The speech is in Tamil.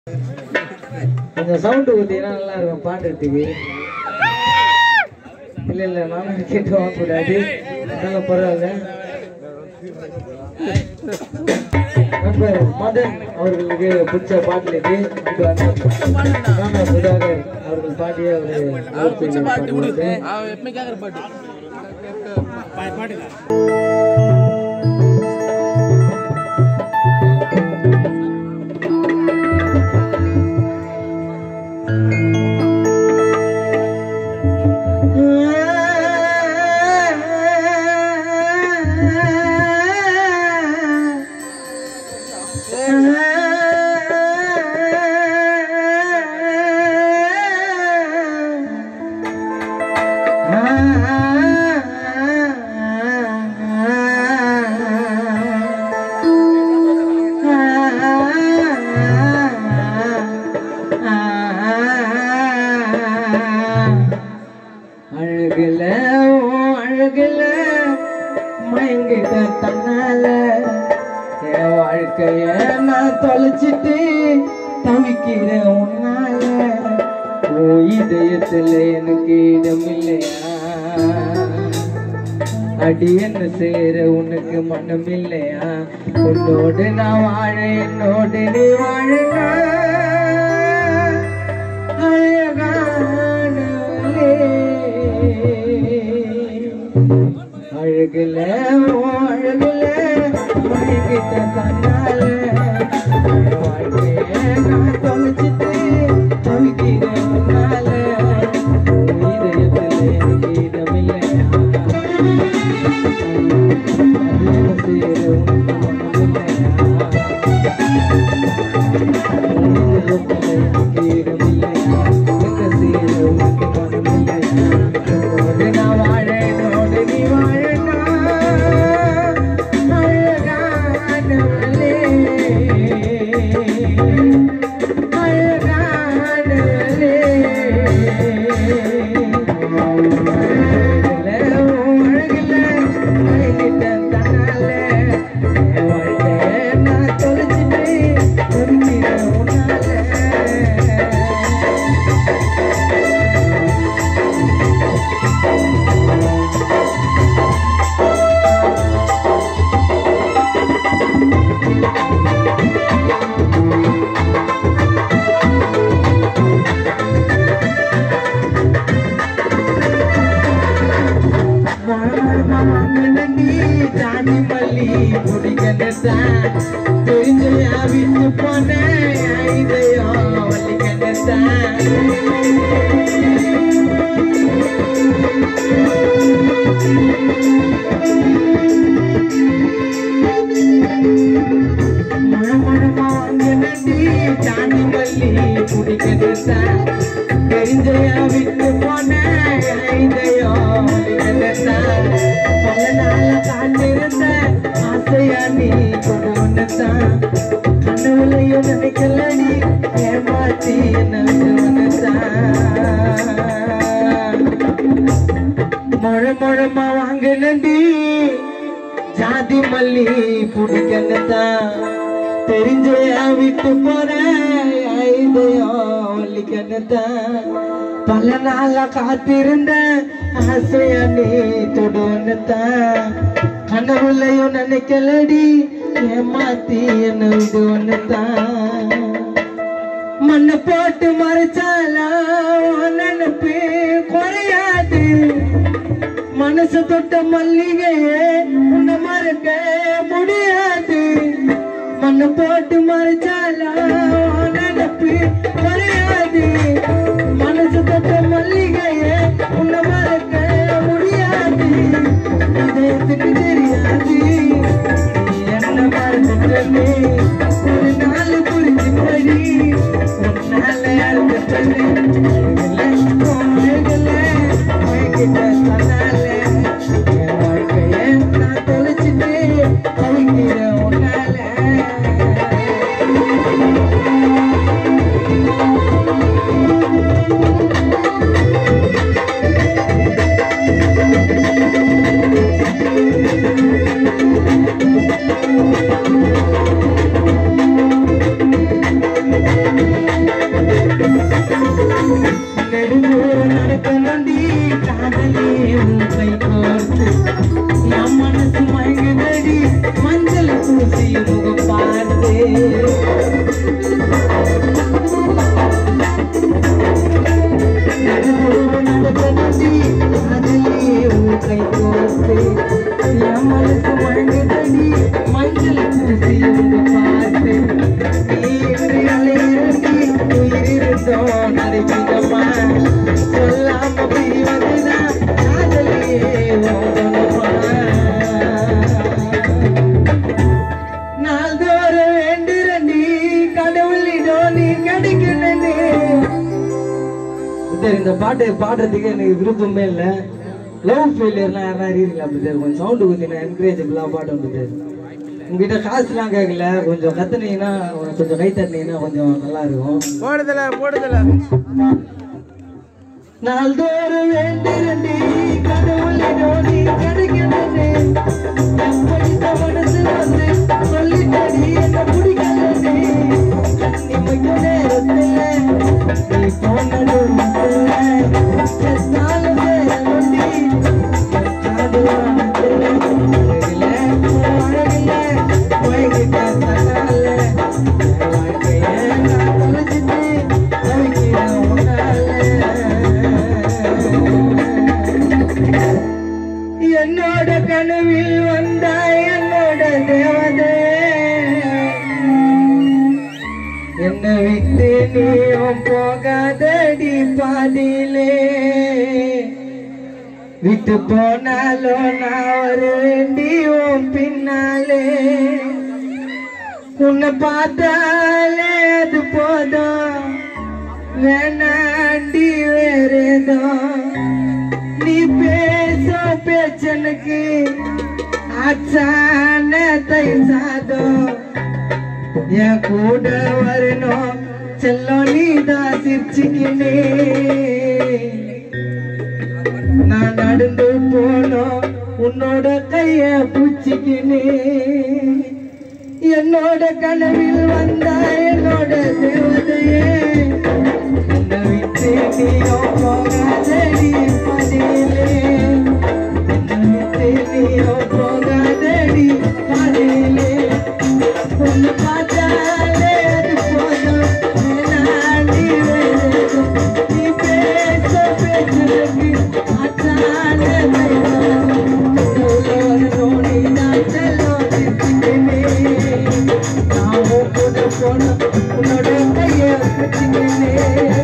கொஞ்சம் சவுண்டு ஊற்றினா நல்லா இருக்கும் பாடுறதுக்கு இல்லை இல்லை நானும் கேட்டு வாங்கக்கூடாது அதனால பரவாயில்ல நண்பர் மதன் அவர்களுக்கு பிடிச்ச பாடல் இது இது வந்து ராணா சுதாகர் அவர்கள் பாடிய ஒரு பிடிச்ச பாட்டு விடு பாட்டு அவன் எப்பவுமே கேட்குற பாட்டு அழகுல ஓ அழகுல மயங்கிட்ட தன்னால என் வாழ்க்கைய நான் தொலைச்சிட்டு தவிக்கிறேன் உன்னால ஓ இதயத்துல எனக்கு இடம் இல்லையா அடி என்ன செய்யற உனக்கு மனம் இல்லையா உன்னோடு நான் வாழ என்னோடு நீ வாழனா அழகுல உன் அழகுல மயங்கிட்ட தன்னால என் வாழ்க்கைய நான் தொலைச்சிட்டு தவிக்கிறேன் உன்னால உன் இதயத்துல எனக்கு இடமில்லையா அது என்ன செய்யற உனக்கு மனம் இல்லையா விட்டு போன இதயம் வலிக்கத்தான் மழமழமா வாங்கினடி தாண்டி மல்லி குடிக்கத்தான் தெரிஞ்சையா விட்டு போன இதயம் வலிக்கத்தான் பல நாள காண்டிருந்த ஆசையா நீ கொண்டு வந்துட்டான் கனவுலையும் நினைக்கலடி ஏமாத்தி என்ன விட்டு வந்துட்டான் மழை மழமா வாங்கினடி ஜாதி மல்லி பிடிக்கத்தான் தெரிஞ்சையா விட்டு போறேன் இதயம் வலிக்கத்தான் பல நாளா காத்திருந்த ஆசையா நீ தொடுவன்னுதான் கனவுலையும் நினைக்கலடி ஏமாத்தி என்ன விடு ஒண்ணுதான் மண்ணை போட்டு மறைச்சாலாம் நினைப்பு குறையாது மனசு தொட்ட மல்லிகையே உன்னை மறக்க முடியாது மண்ணை போட்டு மறைச்சாலாம் நினைப்பு குறையாது மனசு தொட்ட மல்லிகையே உன்னை மறக்க முடியாது இதயத்துக்கு தெரியாது நீ என்ன மறந்துட்டே ஒரு நாள் புரிஞ்சு படி உன்னால அறுத்துட்டே கிட்ட தன்னால என் வாழ்க்கைய நான் தொலைச்சிட்டு தவிக்கிறேன் உன்னால நெடுந்தூரம் நடக்கணுண்டி காதலே உன் கை கோர்த்து என் மனசு மயங்குதடி மஞ்சள் பூசி முகம் பார்த்து நெடுந்தூரம் நடக்கணுண்டி காதலே உன் கை கோர்த்து என் மனசு மயங்குதடி மஞ்சள் பூசி முகம் பார்த்து நீ அலையிறங்கி உயிரிருந்தோம் நடிக்கிறமா சொல்லாம பிரிவதுதான் காதலியே ஓதணுமா நாள்தோறும் வேண்டுரண்டி கடவுளிடோ நீ கிடைக்கணுன்னு இந்த பாட்டு பாடுறதுக்கு எனக்கு விருப்பமே இல்லை லவ் ஃபெயிலியர்லாம் யாரா இருக்கீங்களா அப்படி கொஞ்சம் சவுண்டு கொஞ்சம் என்கரேஜபிளாக பாட்டு வந்துட்டு உங்ககிட்ட காசுலாம் கேட்கல கொஞ்சம் கத்துனீங்கன்னா கொஞ்சம் கை தட்டினீங்கன்னா கொஞ்சம் நல்லா இருக்கும் போடுதல போடுதல நாள்தோறும் வேண்டிரண்டி கடவுளிடோ நீ கிடைக்கணுன்னு எப்படி மனசு வந்து சொல்லிட்டடி என்ன பிடிக்கலன்னு நிம்மதியும் நேரத்துல நீ போனது மட்டும் செத்தாலும் சேரணுண்டி செத்தாலும் அழகில அழகில மயங்கிட்ட தன்னால என் வாழ்க்கைய நான் தொலைச்சிட்டு தவிக்கிறேன் உன்னால. என்னோட கனவில் வந்தாய் என்னோட தேவதே என்னை விட்டு நீயும் போகாதடி பாதியிலே விட்டு போனாலும் நான் வருவேண்டி உன் பின்னாலே உன்னை பார்த்தாலே அது போதும் வேணாண்டி வேறேதோ நீ பேசும் பேச்சனுக்கு அச்சான தை சாதம் என் கூட வரணும் செல்லம் நீ தான் சிரிச்சுக்கினே நான் நடந்து போனோம் உன்னோட கைய பூச்சிக்கினே என்னோட கனவில் வந்தா என்னோட தேவதையே என்னை விட்டு நீயோ போகாதடி பதிலே என்னை விட்டு நீயோ போகாதடி பதிலே உன்னை பார்த்தாலே அது போதும் வேணாண்டி வேணும் நீ பேச பேசுறதுக்கு அச்சான நோடி நான் செல்லும் சிரிச்சுக்கினே நான் உன் கூட போன உன்னோட கையை பிடிச்சுக்கினே